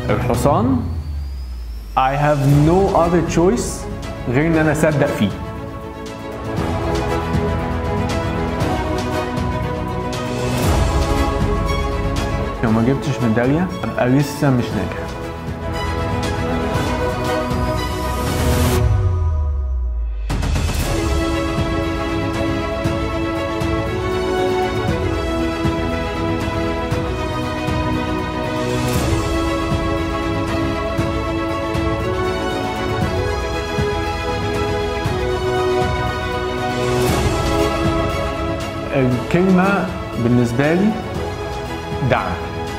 الحصان I have no other choice غير ان انا اصدق فيه لو ما جبتش ميدالية ابقى لسه مش ناجح الكلمة بالنسبة لي دعم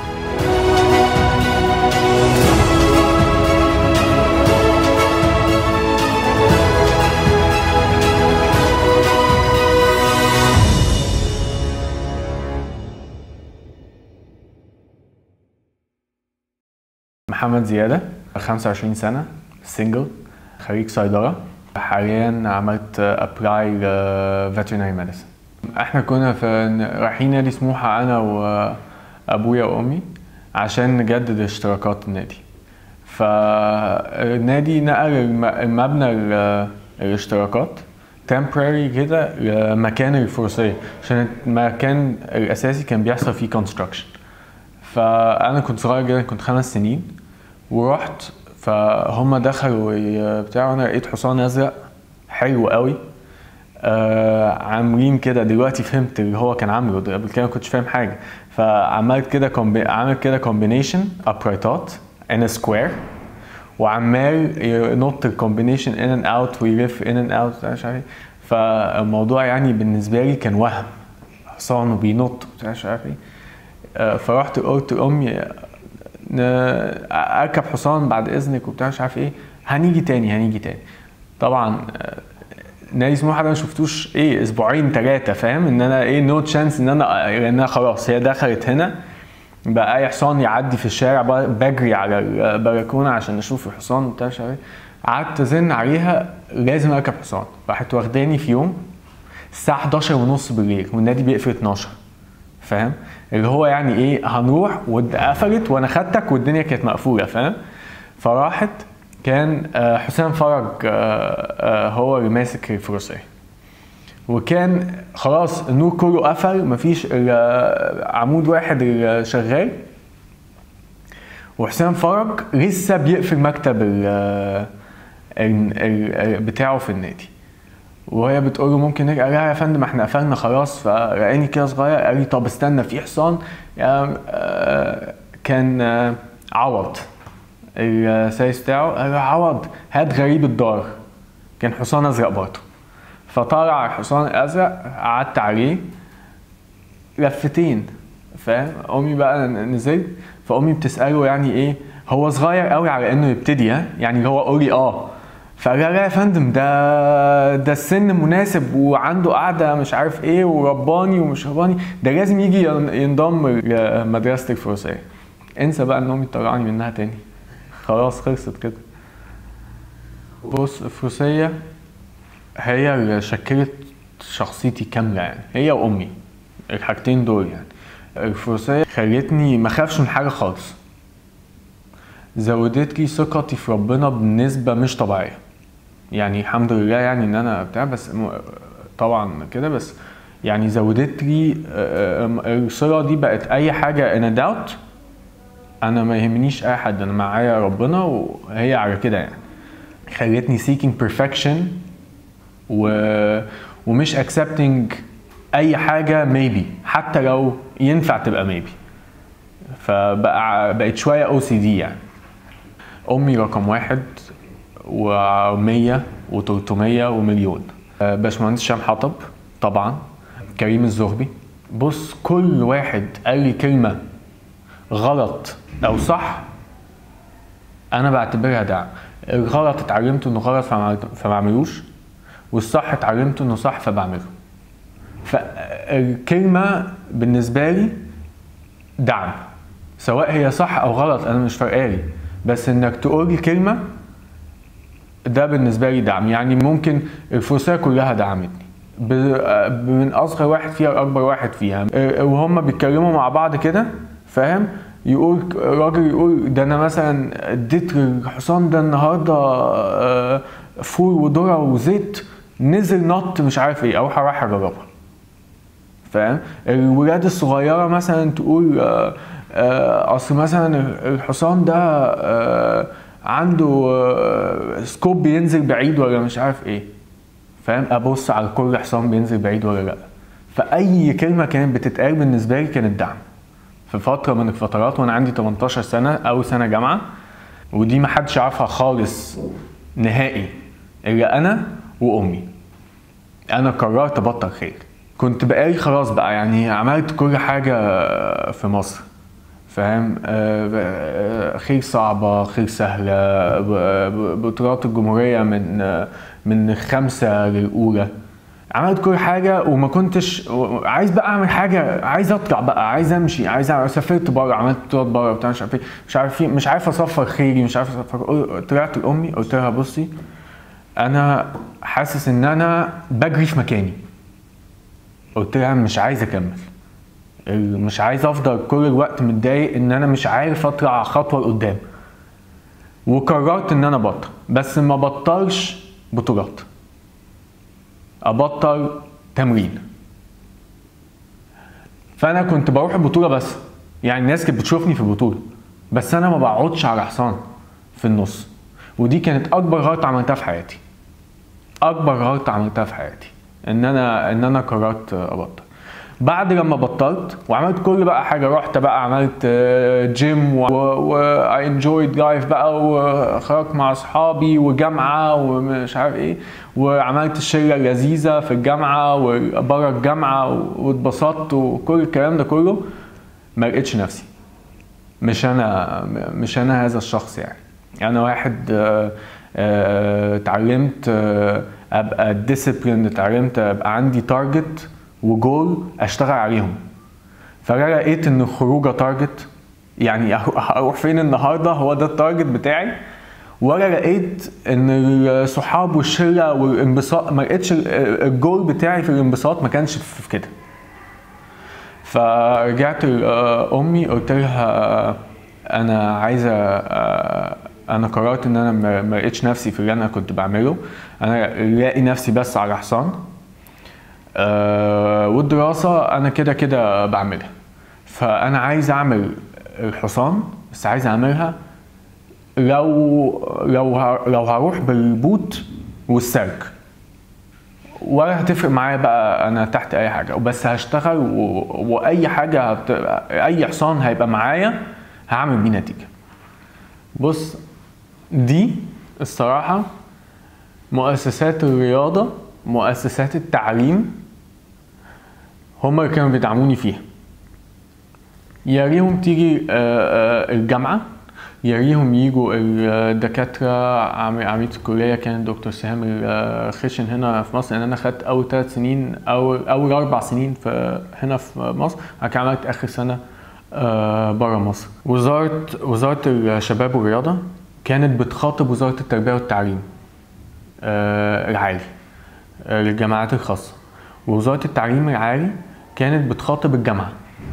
محمد زيادة 25 سنة سنجل خريج صيدلة حاليا عملت ابلاي لفيترينري ميديسن احنا كنا في رايحين نادي سموحة انا وابويا وامي عشان نجدد اشتراكات النادي فالنادي نقل الم- المبنى ال- الاشتراكات temporary كده لمكان الفروسية عشان المكان الأساسي كان بيحصل فيه construction فأنا كنت صغير جدا كنت خمس سنين ورحت فهم دخلوا ي- بتاع وانا لقيت حصان ازرق حلو قوي آه عاملين كده دلوقتي فهمت اللي هو كان عامله ده قبل كده ما كنتش فاهم حاجه فعملت كده كومبي... عامل كده كومبينيشن ابرايتات ان سكوير وعمال ينط الكومبينيشن ان اند اوت ويلف ان اند اوت مش عارف ايه فالموضوع يعني بالنسبه لي كان وهم حصان وبينط وبتاع مش عارف ايه آه، فرحت قلت لامي ن- اركب حصان بعد اذنك وبتاع مش عارف ايه هنيجي تاني هنيجي تاني طبعا آه، نادي سموحه ده ما شفتوش ايه اسبوعين ثلاثه فاهم ان انا ايه نو تشانس ان انا لان أنا خلاص هي دخلت هنا بقى اي حصان يعدي في الشارع ب- بجري على البلكونه عشان اشوف الحصان وبتاع مش عارف ايه قعدت ازن عليها لازم اركب حصان راحت واخداني في يوم الساعه 11 ونص بالليل والنادي بيقفل 12 فاهم اللي هو يعني ايه هنروح وقفلت وانا خدتك والدنيا كانت مقفوله فاهم فراحت كان آه، حسام فرج آه، آه، هو اللي ماسك الفروسيه وكان خلاص النور كله قفل مفيش الا عمود واحد اللي شغال وحسام فرج لسه بيقفل مكتب ال ال- ال- بتاعه في النادي وهي بتقول له ممكن نرجع قال لها يا فندم احنا قفلنا خلاص فلقاني كده صغير قال لي طب استنى في حصان يا- آه، كان آه، عوض السايس بتاعه قال له عوض هات غريب الدار كان حصان ازرق برضه فطلع الحصان الازرق قعدت عليه لفتين فاهم امي بقى نزلت فامي بتساله يعني ايه هو صغير قوي على انه يبتدي ها يعني اللي هو قولي اه فقال لها لا يا فندم ده ده السن مناسب وعنده قعده مش عارف ايه ورباني ومش رباني ده لازم يجي ين- ينضم لمدرسه الفروسيه انسى بقى ان امي تطلعني منها تاني خلاص خلصت كده بص الفروسيه هي اللي شكلت شخصيتي كامله يعني هي وامي الحاجتين دول يعني الفروسيه خلتني ما اخافش من حاجه خالص زودت لي ثقتي في ربنا بنسبه مش طبيعيه يعني الحمد لله يعني ان انا بتاع بس م- طبعا كده بس يعني زودت لي آه، آه، الصله دي بقت اي حاجه انا داوت انا ما يهمنيش اي حد انا معايا ربنا وهي على كده يعني خلتني seeking perfection و... ومش accepting اي حاجه maybe حتى لو ينفع تبقى maybe فبقى بقت شويه او سي دي يعني امي رقم واحد و100 و300 ومليون آه، باشمهندس هشام حطب طبعا كريم الزغبي بص كل واحد قال لي كلمه غلط او صح انا بعتبرها دعم الغلط اتعلمت انه غلط فما فما اعملوش والصح اتعلمت انه صح فبعمله فالكلمه بالنسبه لي دعم سواء هي صح او غلط انا مش فارقالي بس انك تقول لي كلمه ده بالنسبه لي دعم يعني ممكن الفروسيه كلها دعمتني ب- من اصغر واحد فيها لاكبر واحد فيها وهم بيتكلموا مع بعض كده فاهم يقول راجل يقول ده انا مثلا اديت الحصان ده النهارده آه، فول وذره وزيت نزل نط مش عارف ايه اروح اروح اجربها فاهم الولاد الصغيره مثلا تقول آه، آه، اصل مثلا الحصان ده آه، عنده آه، سكوب بينزل بعيد ولا مش عارف ايه فاهم ابص على كل حصان بينزل بعيد ولا لا فاي كلمه كانت بتتقال بالنسبه لي كانت دعم في فتره من الفترات وانا عندي 18 سنه او سنه جامعه ودي ما حدش يعرفها خالص نهائي الا انا وامي انا قررت ابطل خير كنت بقالي خلاص بقى يعني عملت كل حاجه في مصر فاهم آه، آه، خير صعبة خير سهلة ب- ب- بطولات الجمهورية من آه، من الخمسة للأولى عملت كل حاجة وما كنتش عايز بقى أعمل حاجة عايز أطلع بقى عايز أمشي عايز أعمل سافرت بره عملت بطولات بره بتاع مش عارف إيه مش عارف إيه مش عارف أصفر خيري مش عارف أصفر طلعت لأمي قلت لها بصي أنا حاسس إن أنا بجري في مكاني قلت لها مش عايز أكمل مش عايز افضل كل الوقت متضايق ان انا مش عارف اطلع خطوه لقدام وقررت ان انا ابطل بس ما بطلش بطولات ابطل تمرين فانا كنت بروح البطوله بس يعني الناس كانت بتشوفني في البطوله بس انا ما بقعدش على حصان في النص ودي كانت اكبر غلطه عملتها في حياتي اكبر غلطه عملتها في حياتي ان انا ان انا قررت ابطل بعد لما بطلت وعملت كل بقى حاجه رحت بقى عملت آه، جيم و اي انجويد لايف بقى وخرجت مع اصحابي وجامعه ومش عارف ايه وعملت الشله اللذيذه في الجامعه وبره الجامعه واتبسطت وكل الكلام ده كله ما لقيتش نفسي مش انا مش انا هذا الشخص يعني انا واحد آه، آه، اتعلمت آه، ابقى ديسيبلين اتعلمت ابقى عندي تارجت وجول اشتغل عليهم فانا لقيت ان الخروجه تارجت يعني هروح فين النهارده هو ده التارجت بتاعي ولا لقيت ان الصحاب والشله والانبساط ما لقيتش ال- الجول بتاعي في الانبساط ما كانش في كده فرجعت لامي قلت لها انا عايزه آه، انا قررت ان انا ما- ما لقيتش نفسي في اللي انا كنت بعمله انا لاقي نفسي بس على حصان آه، والدراسه انا كده كده بعملها فانا عايز اعمل الحصان بس عايز اعملها لو لو ه- لو هروح بالبوت والسلك ولا هتفرق معايا بقى انا تحت اي حاجه بس هشتغل و... واي حاجه هت... اي حصان هيبقى معايا هعمل بيه نتيجه بص دي الصراحه مؤسسات الرياضه مؤسسات التعليم هما اللي كانوا بيدعموني فيها يا ريهم تيجي آه، آه، الجامعة يا ريهم يجوا الدكاترة عم- عميد الكلية كان دكتور سهام الخشن هنا في مصر لأن أنا خدت أول ثلاث سنين أو أول أربع سنين في هنا في مصر بعد كده عملت آخر سنة بره مصر وزارة وزارة الشباب والرياضة كانت بتخاطب وزارة التربية والتعليم آه، العالي آه، للجامعات الخاصة ووزارة التعليم العالي كانت بتخاطب الجامعة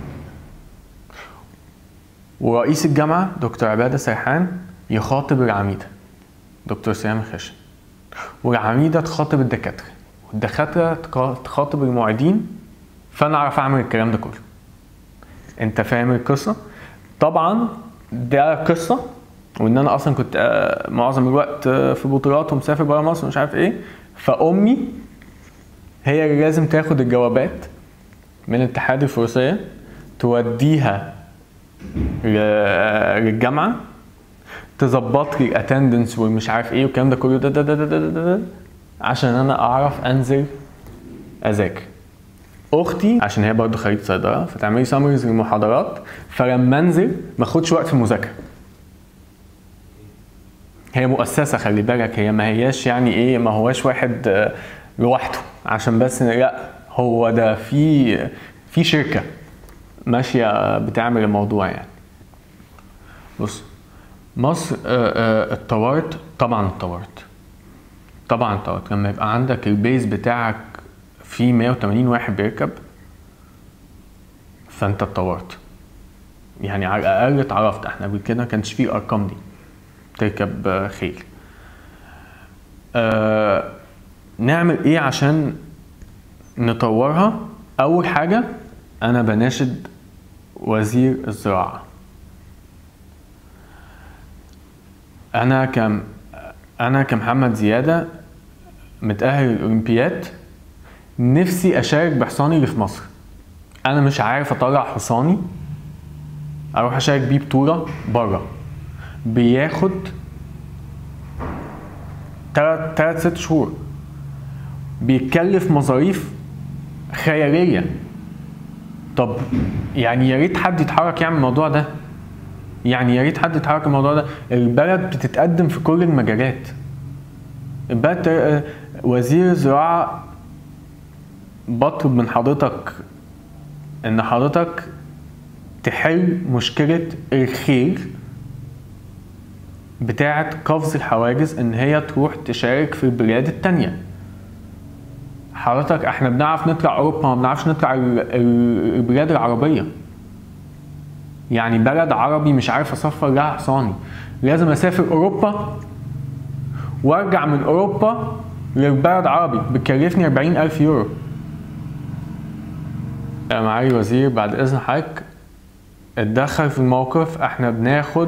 ورئيس الجامعة دكتور عبادة سيحان يخاطب العميدة دكتور سلام الخشن والعميدة تخاطب الدكاترة والدكاترة تقا- تخاطب المعيدين فأنا أعرف أعمل الكلام ده كله أنت فاهم القصة؟ طبعا ده قصة وإن أنا أصلا كنت آه، معظم الوقت آه، في بطولات ومسافر برا مصر ومش عارف إيه فأمي هي اللي لازم تاخد الجوابات من الاتحاد الفروسية توديها ل- للجامعه تظبط لي الاتندنس والمش عارف ايه والكلام ده كله ده ده ده ده ده, ده, ده عشان انا اعرف انزل اذاكر اختي عشان هي برضه خريجه صيدله فتعمل لي سامريز للمحاضرات فلما انزل ما اخدش وقت في المذاكره هي مؤسسه خلي بالك هي ما هياش يعني ايه ما هواش واحد آه، لوحده عشان بس لا هو ده في في شركه ماشيه بتعمل الموضوع يعني بص مصر آه، آه، اتطورت طبعا اتطورت طبعا اتطورت لما يبقى عندك البيز بتاعك فيه 180 واحد بيركب فانت اتطورت يعني على الاقل اتعرفت احنا قبل كده ما كانش فيه الارقام دي تركب آه، خيل آه نعمل ايه عشان نطورها اول حاجه انا بناشد وزير الزراعه انا كم انا كمحمد زياده متاهل الاولمبياد نفسي اشارك بحصاني اللي في مصر انا مش عارف اطلع حصاني اروح اشارك بيه بطوله بره بياخد تلات تلات ست شهور بيتكلف مصاريف خياليه طب يعني يا ريت حد يتحرك يعمل الموضوع ده يعني يا ريت حد يتحرك الموضوع ده البلد بتتقدم في كل المجالات البلد آه، وزير الزراعه بطلب من حضرتك ان حضرتك تحل مشكله الخيل بتاعه قفز الحواجز ان هي تروح تشارك في البلاد التانية حضرتك احنا بنعرف نطلع اوروبا ما بنعرفش نطلع ال- ال- البلاد العربيه يعني بلد عربي مش عارف اصفر لها حصاني لازم اسافر اوروبا وارجع من اوروبا للبلد عربي بتكلفني 40 الف يورو يا معالي الوزير بعد اذن حضرتك اتدخل في الموقف احنا بناخد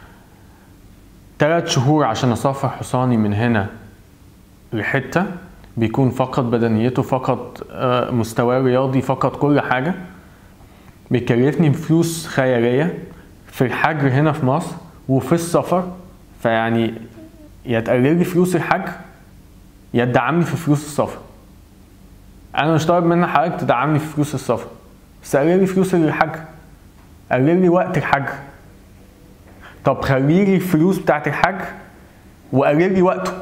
تلات شهور عشان اصفر حصاني من هنا لحته بيكون فقط بدنيته فقط آه، مستواه الرياضي فقط كل حاجه بيكلفني فلوس خياليه في الحجر هنا في مصر وفي السفر فيعني يا تقلل لي فلوس الحجر يا تدعمني في فلوس السفر انا مش طالب منك حضرتك تدعمني في فلوس السفر بس قلل لي فلوس الحجر قلل لي وقت الحجر طب خلي لي الفلوس بتاعت الحجر وقلل لي وقته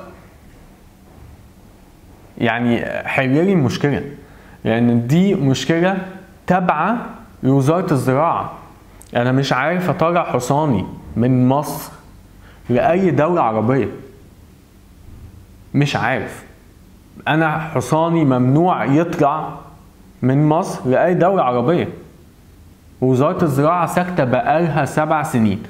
يعني حل لي المشكله لان دي مشكله تابعه لوزاره الزراعه انا مش عارف اطلع حصاني من مصر لاي دوله عربيه مش عارف انا حصاني ممنوع يطلع من مصر لاي دوله عربيه وزاره الزراعه ساكته بقالها سبع سنين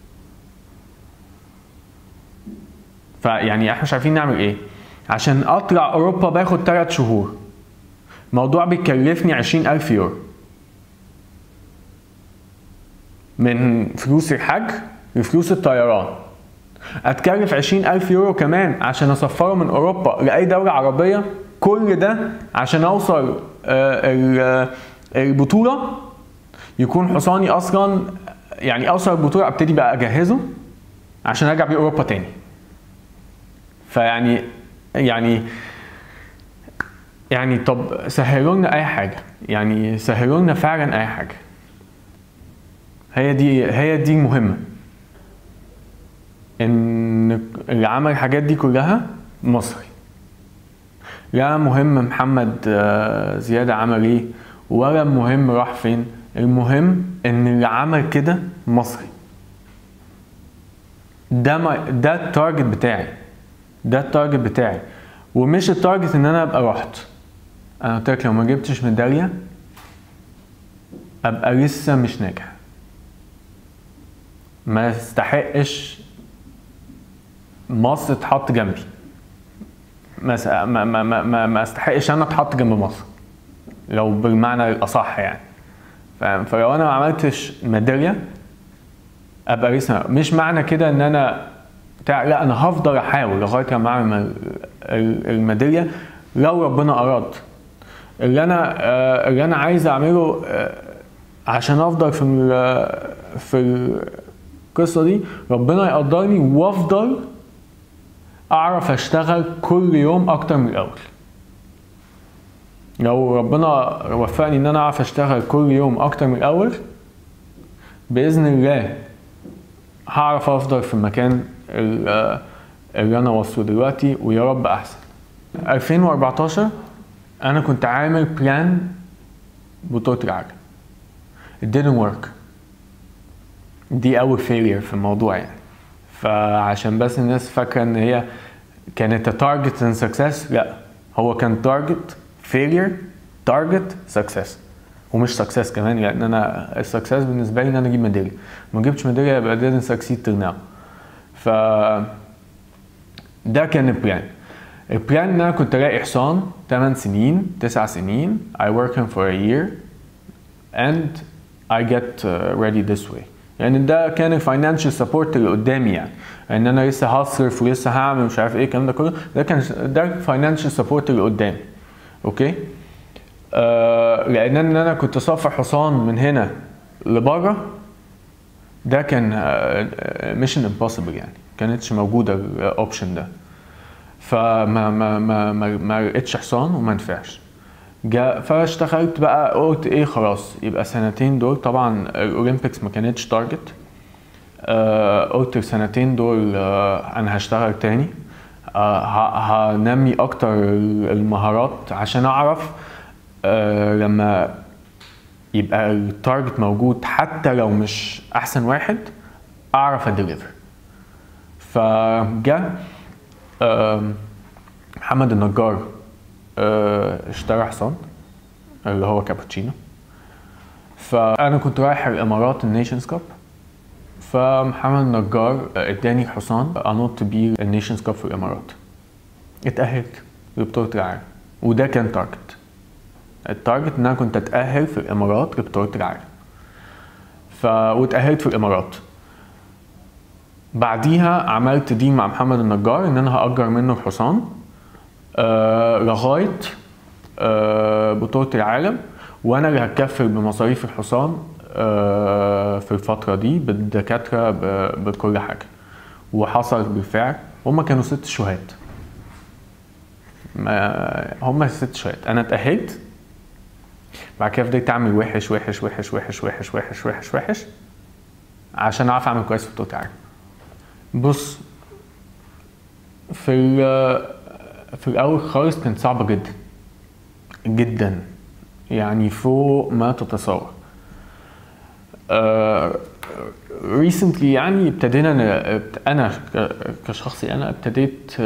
فيعني احنا مش عارفين نعمل ايه عشان اطلع اوروبا باخد 3 شهور موضوع بيكلفني 20 الف يورو من فلوس الحج لفلوس الطيران اتكلف 20 الف يورو كمان عشان اسفره من اوروبا لاي دوله عربيه كل ده عشان اوصل آه، ال- آه، البطوله يكون حصاني اصلا يعني اوصل البطوله ابتدي بقى اجهزه عشان ارجع بيه اوروبا تاني فيعني يعني يعني طب سهلوا لنا اي حاجه يعني سهلوا لنا فعلا اي حاجه هي دي هي دي مهمه ان اللي عمل الحاجات دي كلها مصري لا مهم محمد آه، زيادة عمل ايه ولا مهم راح فين المهم ان اللي عمل كده مصري ده ما ده التارجت بتاعي ده التارجت بتاعي ومش التارجت ان انا ابقى رحت انا قلت لك لو ما جبتش ميداليه ابقى لسه مش ناجح ما استحقش مصر تحط جنبي ما س- ما ما ما, ما, ما استحقش انا اتحط جنب مصر لو بالمعنى الاصح يعني فاهم فلو انا ما عملتش ميداليه ابقى لسه مش معنى كده ان انا بتاع لا انا هفضل احاول لغايه لما اعمل ال- ال- الميداليه لو ربنا اراد اللي انا آه، اللي انا عايز اعمله آه، عشان افضل في ال- في القصه دي ربنا يقدرني وافضل اعرف اشتغل كل يوم اكتر من الاول لو ربنا وفقني ان انا اعرف اشتغل كل يوم اكتر من الاول باذن الله هعرف افضل في المكان ال- اللي انا واصله دلوقتي ويا رب احسن 2014 انا كنت عامل بلان بطولة العالم it didn't work دي اول failure في الموضوع يعني فعشان بس الناس فاكرة ان هي كانت target and success لا هو كان target failure target success ومش سكسس كمان لان انا السكسس بالنسبه لي ان انا اجيب ميداليه ما جبتش ميداليه يبقى didn't succeed till now ف ده كان البلان البلان ان انا كنت الاقي حصان 8 سنين 9 سنين I work him for a year and I get uh, ready this way يعني ده كان الفاينانشال سبورت اللي قدامي يعني ان انا لسه هصرف ولسه هعمل مش عارف ايه الكلام ده كله ده كان ده الفاينانشال سبورت اللي قدامي اوكي آه لان انا كنت صافر حصان من هنا لبره ده كان ميشن امبوسيبل يعني كانتش موجوده الاوبشن ده فما ما ما ما, ما لقيتش حصان وما نفعش جا فاشتغلت بقى قلت ايه خلاص يبقى سنتين دول طبعا الاولمبيكس ما كانتش تارجت آه قلت السنتين دول آه انا هشتغل تاني آه هنمي اكتر المهارات عشان اعرف آه لما يبقى التارجت موجود حتى لو مش احسن واحد اعرف اديليفر فجا آه محمد النجار آه اشترى حصان اللي هو كابوتشينو فانا كنت رايح الامارات النيشنز كاب فمحمد النجار اداني حصان انط بيه النيشنز كاب في الامارات اتاهلت لبطوله العالم وده كان تارجت التارجت ان انا كنت اتاهل في الامارات لبطوله العالم ف واتاهلت في الامارات بعديها عملت دي مع محمد النجار ان انا هاجر منه الحصان آه لغايه آه بطوله العالم وانا اللي هتكفل بمصاريف الحصان آه في الفتره دي بالدكاتره بكل حاجه وحصل بالفعل هما كانوا ست شهاد هما ست شهاد انا اتاهلت بعد كده فضلت اعمل وحش وحش وحش وحش وحش وحش وحش وحش عشان اعرف اعمل كويس في بطوله العالم بص في في الاول خالص كانت صعبه جدا جدا يعني فوق ما تتصور ريسنتلي يعني ابتدينا انا كشخصي انا ابتديت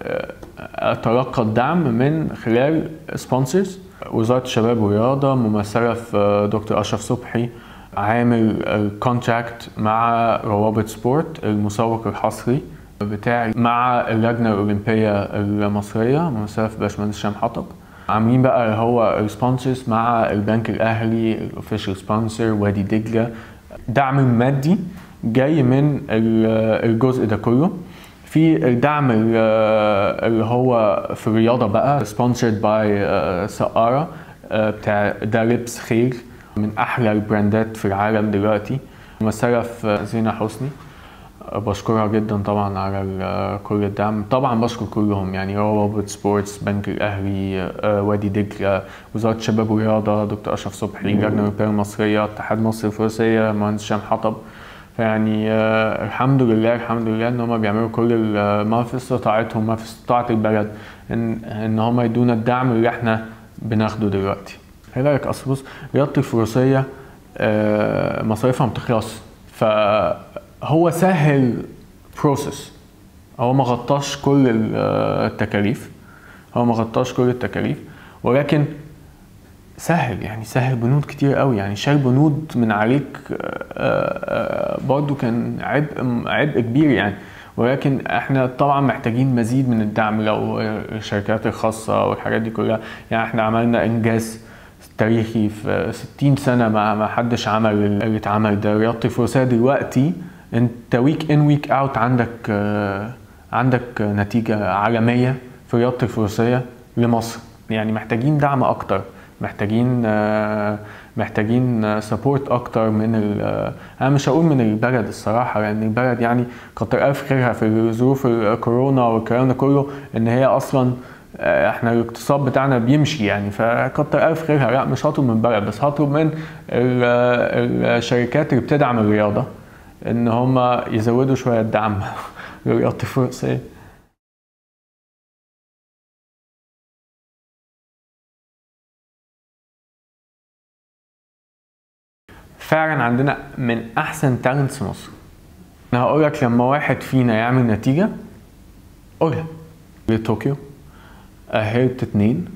اتلقى الدعم من خلال سبونسرز وزاره الشباب والرياضه ممثله في دكتور اشرف صبحي عامل كونتراكت مع روابط سبورت المسوق الحصري بتاعي مع اللجنه الاولمبيه المصريه ممثله في باشمهندس هشام حطب عاملين بقى هو السبونسرز مع البنك الاهلي الاوفيشال سبونسر وادي دجله دعم مادي جاي من الجزء ده كله في الدعم اللي هو في الرياضه بقى سبونسرد باي سقاره بتاع ده لبس خير من احلى البراندات في العالم دلوقتي ممثله في زينه حسني بشكرها جدا طبعا على كل الدعم طبعا بشكر كلهم يعني روابط سبورتس بنك الاهلي وادي دجله وزاره الشباب والرياضه دكتور اشرف صبحي اللجنه الاولمبيه المصريه اتحاد مصر الفروسيه مهندس هشام حطب فيعني آه الحمد لله الحمد لله ان هم بيعملوا كل ما في استطاعتهم ما في استطاعه البلد ان ان هم يدونا الدعم اللي احنا بناخده دلوقتي. ايه رايك اصل بص رياضه الفروسيه آه مصاريفها ما بتخلصش فهو سهل بروسس هو ما غطاش كل التكاليف هو ما غطاش كل التكاليف ولكن سهل يعني سهل بنود كتير قوي يعني شال بنود من عليك برضو كان عبء عبء كبير يعني ولكن احنا طبعا محتاجين مزيد من الدعم لو الشركات الخاصة والحاجات دي كلها يعني احنا عملنا انجاز تاريخي في 60 سنة ما ما حدش عمل اللي اتعمل ده رياضة الفروسية دلوقتي انت ويك ان ويك اوت عندك عندك نتيجة عالمية في رياضة الفروسية لمصر يعني محتاجين دعم اكتر محتاجين محتاجين سبورت اكتر من انا مش هقول من البلد الصراحه لان البلد يعني كتر الف خيرها في ظروف الكورونا والكلام ده كله ان هي اصلا احنا الاقتصاد بتاعنا بيمشي يعني فكتر الف خيرها لا مش هطلب من البلد بس هطلب من الشركات اللي بتدعم الرياضه ان هم يزودوا شويه الدعم لرياضه الفروسيه فعلا عندنا من احسن تالنتس في مصر انا هقول لك لما واحد فينا يعمل نتيجه قولها لطوكيو اهلت اتنين